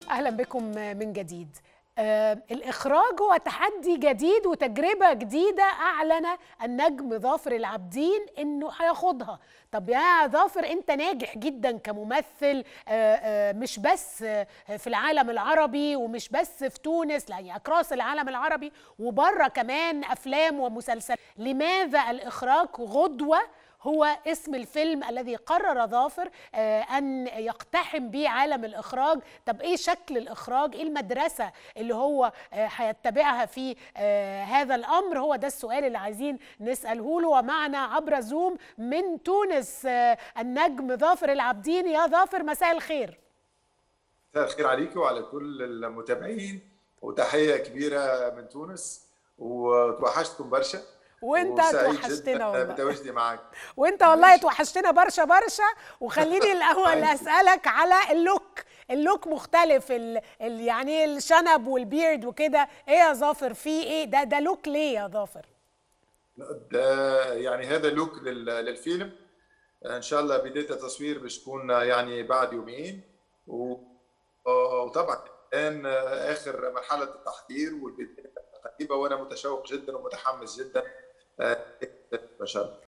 اهلا بكم من جديد آه الاخراج هو تحدي جديد وتجربه جديده اعلن النجم ظافر العابدين انه هياخدها طب يا ظافر انت ناجح جدا كممثل آه آه مش بس في العالم العربي ومش بس في تونس لا يعني اكراس العالم العربي وبره كمان افلام ومسلسلات لماذا الاخراج غدوه هو اسم الفيلم الذي قرر ظافر ان يقتحم به عالم الاخراج طب ايه شكل الاخراج ايه المدرسه اللي هو هيتبعها في هذا الامر هو ده السؤال اللي عايزين نساله له ومعنا عبر زوم من تونس النجم ظافر العابدين يا ظافر مساء الخير مساء الخير عليك وعلى كل المتابعين وتحيه كبيره من تونس وتوحشتكم برشا وانت توحشتنا والله بتواجدي معاك وانت والله توحشتنا برشا برشا وخليني الاول اسالك على اللوك اللوك مختلف ال... ال... يعني الشنب والبيرد وكده ايه يا ظافر في ايه ده ده لوك ليه يا ظافر ده يعني هذا لوك لل... للفيلم ان شاء الله بدايه التصوير باش تكون يعني بعد يومين و... وطبعا الان اخر مرحله التحضير والبدايه قريبه وانا متشوق جدا ومتحمس جدا بشر